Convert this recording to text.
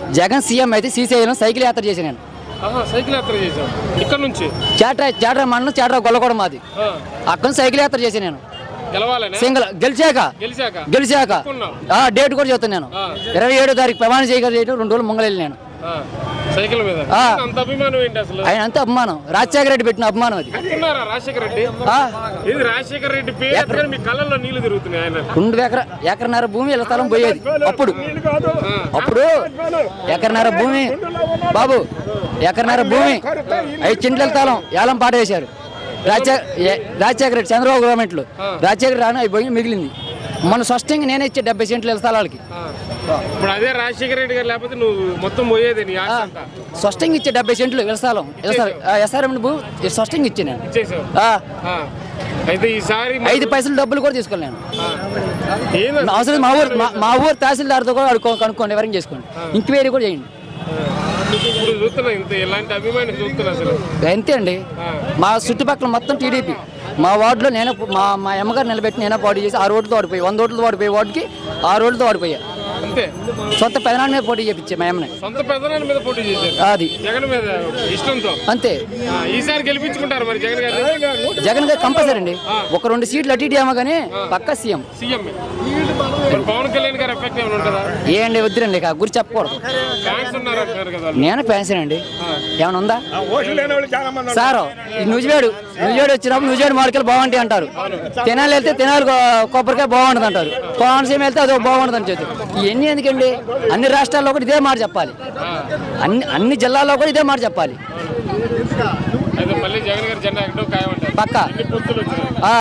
Jagan CM అయితే Srisailam cycle యాత్ర చేశాను నేను ఆహా, సైకిల్ యాత్ర చేసాం ఇక్కడ నుంచి చాట్రా చాట్రా మండలం చాట్రా గొల్లగూడ మాది ఆ, అక్కడ నుంచి సైకిల్ యాత్ర చేశాను నేను గెలవాలనే సింగిల్ గెలిచాక గెలిచాక గెలిచాక అనుకున్నావు. ఆ, డేట్ కూడా చెప్తాను నేను ఆ. ఇరవై ఏడో తారీఖు ప్రమాణ చేయగల డేట్ రెండు రోజులు ముంగళి నేను ఆ, సైకిల్ మీద ఆ. అంత అభిమానం ఏంటి అసలు ఆయన అంత అభిమానం రాజశేఖర రెడ్డి పెట్టిన అభిమానం అది అనుకున్నారా రాజశేఖర రెడ్డి ఆ, ఇది రాజశేఖర రెడ్డి పేరు ఎత్తగానే మీ కళ్ళల్లో నీళ్లు తిరుగుతున్నాయి ఆయన రెండు ఎకర ఎకరన్నర భూమి ఇలా స్థలం పోయేది అప్పుడు ఆ, అప్పుడు ఎకరన్నర భూమి బాబు ఎకరన్నర భూమి ఐదు చింట్ల స్థలం ఏలం పాట వేశారు రాజశేఖర ఏ- రాజశేఖర రెడ్డి చంద్రబాబు గవర్నమెంట్లో రాజశేఖర రాను అవి పోయి మిగిలింది మన స్పష్టంగా నేనే ఇచ్చే డెబ్బై సెంట్ల స్థలాలకి ఆ. ఇప్పుడు అదే రాజశేఖర రెడ్డి గారు లేకపోతే నువ్వు మొత్తం పోయేది నీ ఆశ అంతా స్పష్టంగా ఇచ్చే డెబ్బై సెంట్లు వ్యవస్థలం ఎస్ఆర్ఎం భూ స్పష్టంగా ఇచ్చే నేను ఇచ్చేసావు ఆ, ఆ. అయితే ఈసారి ఐదు పైసలు డబ్బులు కూడా తీసుకోలేను ఆ. ఏంది నా అవసరం మా ఊరు మా- మా ఊరు తహసీల్దార్తో కూడా అడుకో కనుక్కోండి ఎవరికి చేసుకోండి ఇంక్వైరీ కూడా చేయండి ఇప్పుడు చూస్తున్నా ఇంత ఇలాంటి అభిమానం చూస్తున్నా అసలు అంతే అండి మా చుట్టుపక్కల మొత్తం టీడీపీ మా వార్డులో నేను మా మా అమ్మగారు నిలబెట్టి నేనే పోటీ చేసి ఆరు ఓట్లతో ఓడిపోయి వంద ఓట్లతో ఓడిపోయి వార్డుకి ఆరు ఓట్లతో ఓడిపోయా అంతే సొంత పెదనాన్న మీద పోటీ చేపించే మా అమ్మని సొంత పెద్దనాన్న మీద పోటీ చేశారు అది జగన్ మీద ఇష్టంతో అంతే ఆ, ఈసారి గెలిపించుకుంటారు మరి జగన్ గారు జగన్ గారు కంపల్సరీ అండి ఒక రెండు సీట్లు అటు ఇటు ఏమో కానీ పక్క సీఎం సీఎం మరి పవన్ కళ్యాణ్ గారు ఎఫెక్ట్ ఏమైనా ఉంటుందా ఏ అండి వద్దురండి ఇక గురి చెప్పకూడదు ఫ్యాన్స్ ఉన్నారు అంటున్నారు కదా వాళ్ళు. నేను ఫ్యాన్సీ అండి ఏమైనా ఉందా సార్ ఈ నుజివేడు నుజివేడు వచ్చినప్పుడు నుజివేడు మార్కెలు బాగుంటాయి అంటారు తినాలి వెళ్తే తినాలి కొ- కొబ్బరికాయ బాగుంటుంది అంటారు కోనసీమ వెళ్తే అది బాగుంటుంది అని చెప్తారు ఇవన్నీ ఎందుకండి అన్ని రాష్ట్రాల్లో కూడా ఇదే మాట చెప్పాలి అన్ని అన్ని జిల్లాల్లో కూడా ఇదే మాట చెప్పాలి అయితే మళ్ళీ జగన్ గారు జెండా ఎక్కడో ఖాయమంటారు పక్కా ఎన్ని పొత్తులు వచ్చినాయి ఆ,